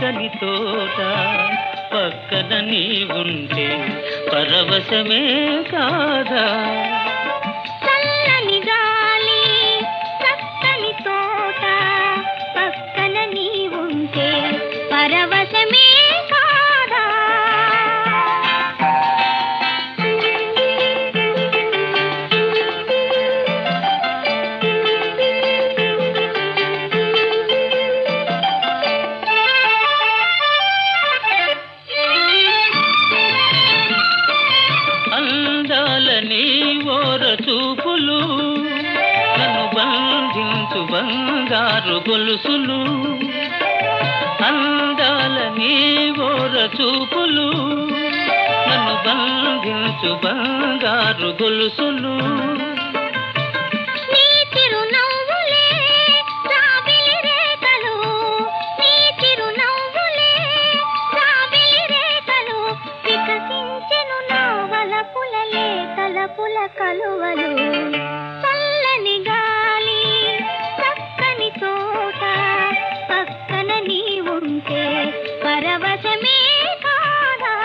చక్కని తోట పక్కన నీ ఉంటే పరవశమే కాదా చల్లని గాలి చక్కని తోట పక్కన నీ ఉంటే పరవశమే కాదా అందాలని ఓర చూపులు నన్ను బంధించు బంగారు గొలుసులు అందాలని ఓర చూపులు నన్ను బంధించు బంగారు గొలుసులు నీ చిరునవ్వులే జాబిలి రేఖలు నీ చిరునవ్వులే జాబిలి రేఖలు వికసించెను నావలపుల లేఖలపుల కలువలు చల్లని గాలి చక్కని తోట పక్కన నీ ఉంటే పరవశమే కాదా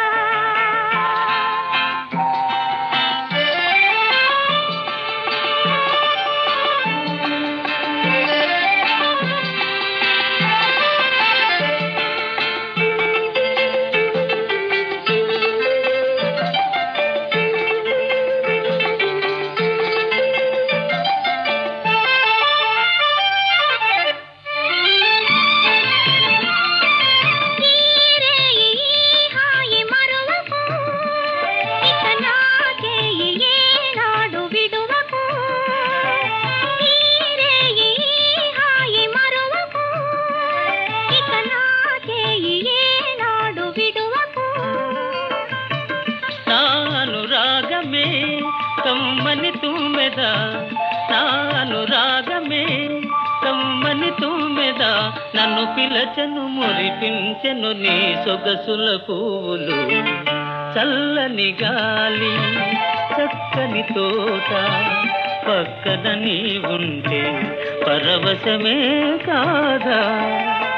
తీరే ఈ హాయి మరువకు ఇక నాకే ఏనాడు విడువకు తీరే ఈ హాయి మరువకు ఇక నాకే ఏనాడు విడువకు నాను రాగమే కమ్మని తుమ్మెద నాను రాగమే కమ్మని తుమ్మెద నన్ను పిలచను మురిపించెను నీ సొగసుల పువ్వులు చల్లని గాలి చక్కని తోట పక్కన నీ ఉంటే పరవశమే కాదా